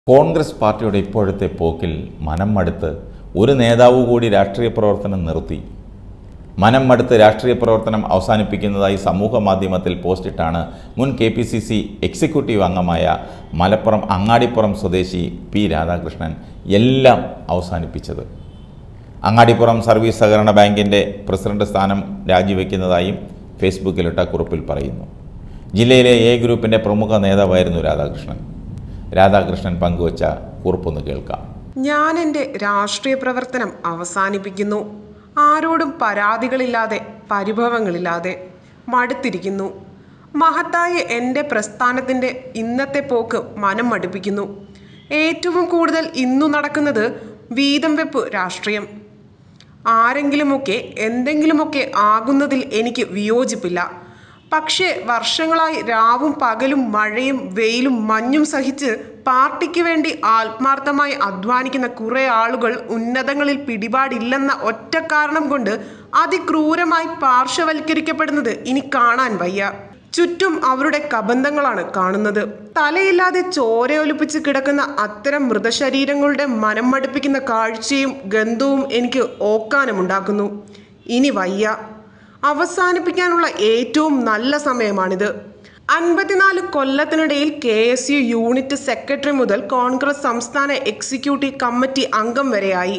കോൺഗ്രസ് പാർട്ടിയുടെ ഇപ്പോഴത്തെ പോക്കിൽ മനം മടുത്ത് ഒരു നേതാവ് കൂടി രാഷ്ട്രീയ പ്രവർത്തനം നിർത്തി മനം മടുത്ത് രാഷ്ട്രീയ പ്രവർത്തനം അവസാനിപ്പിക്കുന്നതായി സമൂഹ മാധ്യമത്തിൽ പോസ്റ്റിട്ടാണ് മുൻ K P C C executive അംഗമായ മലപ്പുറം അങ്ങാടിപ്പുറം സ്വദേശി പി രാധാകൃഷ്ണൻ എല്ലാം അവസാനിപ്പിച്ചത് അങ്ങാടിപ്പുറം സർവീസ് സഹകരണ ബാങ്കിൻ്റെ പ്രസിഡന്റ് സ്ഥാനം രാജിവെക്കുന്നതായും ഫേസ്ബുക്കിലിട്ട കുറിപ്പിൽ പറയുന്നു ജില്ലയിലെ എ ഗ്രൂപ്പിൻ്റെ പ്രമുഖ നേതാവായിരുന്നു രാധാകൃഷ്ണൻ രാധാകൃഷ്ണൻ പങ്കുവച്ച കുറിപ്പൊന്ന് കേൾക്കാം ഞാൻ എൻ്റെ രാഷ്ട്രീയ പ്രവർത്തനം അവസാനിപ്പിക്കുന്നു ആരോടും പരാതികളില്ലാതെ പരിഭവങ്ങളില്ലാതെ മടുത്തിരിക്കുന്നു മഹത്തായ എൻ്റെ പ്രസ്ഥാനത്തിൻ്റെ ഇന്നത്തെ പോക്ക് മനം മടുപ്പിക്കുന്നു ഏറ്റവും കൂടുതൽ ഇന്നു നടക്കുന്നത് വീതം വെപ്പ് രാഷ്ട്രീയം ആരെങ്കിലുമൊക്കെ എന്തെങ്കിലുമൊക്കെ ആകുന്നതിൽ എനിക്ക് വിയോജിപ്പില്ല പക്ഷേ വർഷങ്ങളായി രാവും പകലും മഴയും വെയിലും മഞ്ഞും സഹിച്ച് പാർട്ടിക്ക് വേണ്ടി ആത്മാർത്ഥമായി അധ്വാനിക്കുന്ന കുറേ ആളുകൾ ഉന്നതങ്ങളിൽ പിടിപാടില്ലെന്ന ഒറ്റ കാരണം കൊണ്ട് അതിക്രൂരമായി പാർശ്വവൽക്കരിക്കപ്പെടുന്നത് ഇനി കാണാൻ വയ്യ ചുറ്റും അവരുടെ കബന്ധങ്ങളാണ് കാണുന്നത് തലയില്ലാതെ ചോരയൊലിപ്പിച്ച് കിടക്കുന്ന അത്തരം മൃതശരീരങ്ങളുടെ മനം മടുപ്പിക്കുന്ന കാഴ്ചയും ഗന്ധവും എനിക്ക് ഓക്കാനമുണ്ടാക്കുന്നു ഇനി വയ്യ അവസാനിപ്പിക്കാനുള്ള ഏറ്റവും നല്ല സമയമാണിത് അൻപത്തിനാല് കൊല്ലത്തിനിടയിൽ K S U unit secretary മുതൽ കോൺഗ്രസ് സംസ്ഥാന എക്സിക്യൂട്ടീവ് കമ്മിറ്റി അംഗം വരെയായി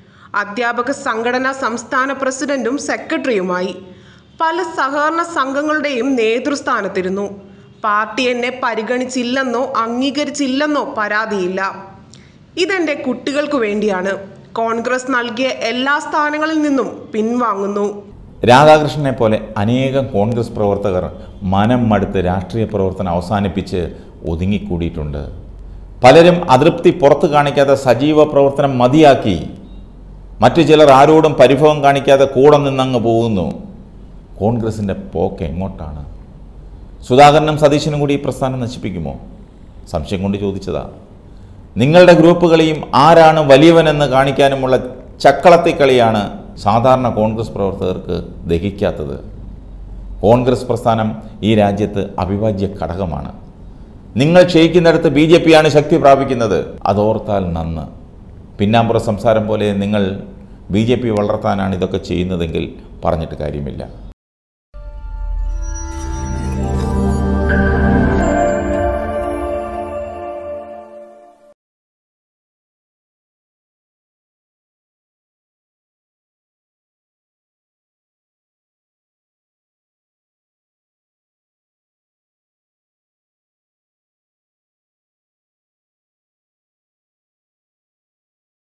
അധ്യാപക സംഘടനാ സംസ്ഥാന പ്രസിഡന്റും സെക്രട്ടറിയുമായി പല സഹകരണ സംഘങ്ങളുടെയും നേതൃസ്ഥാനത്തിരുന്നു പാർട്ടി എന്നെ പരിഗണിച്ചില്ലെന്നോ അംഗീകരിച്ചില്ലെന്നോ പരാതിയില്ല ഇതെന്റെ കുട്ടികൾക്കു വേണ്ടിയാണ് കോൺഗ്രസ് നൽകിയ എല്ലാ സ്ഥാനങ്ങളിൽ നിന്നും പിൻവാങ്ങുന്നു രാധാകൃഷ്ണനെ പോലെ അനേകം കോൺഗ്രസ് പ്രവർത്തകർ മനം മടുത്ത് രാഷ്ട്രീയ പ്രവർത്തനം അവസാനിപ്പിച്ച് ഒതുങ്ങിക്കൂടിയിട്ടുണ്ട് പലരും അതൃപ്തി പുറത്തു കാണിക്കാതെ സജീവ പ്രവർത്തനം മതിയാക്കി മറ്റു ചിലർ ആരോടും പരിഭവം കാണിക്കാതെ കൂടെ നിന്നങ്ങ് പോകുന്നു കോൺഗ്രസിൻ്റെ പോക്ക് എങ്ങോട്ടാണ് സുധാകരനും സതീശനും കൂടി ഈ പ്രസ്ഥാനം നശിപ്പിക്കുമോ സംശയം കൊണ്ട് ചോദിച്ചതാ നിങ്ങളുടെ ഗ്രൂപ്പുകളെയും ആരാണ് വലിയവനെന്ന് കാണിക്കാനുമുള്ള ചക്കളത്തിക്കളിയാണ് സാധാരണ കോൺഗ്രസ് പ്രവർത്തകർക്ക് ദഹിക്കാത്തത് കോൺഗ്രസ് പ്രസ്ഥാനം ഈ രാജ്യത്ത് അവിഭാജ്യ ഘടകമാണ് നിങ്ങൾ ക്ഷയിക്കുന്നിടത്ത് ബി ജെ പിയാണ് ശക്തി പ്രാപിക്കുന്നത് അതോർത്താൽ നന്ന് പിന്നാമ്പുറ സംസാരം പോലെ നിങ്ങൾ ബി ജെ പി വളർത്താനാണ് ഇതൊക്കെ ചെയ്യുന്നതെങ്കിൽ പറഞ്ഞിട്ട് കാര്യമില്ല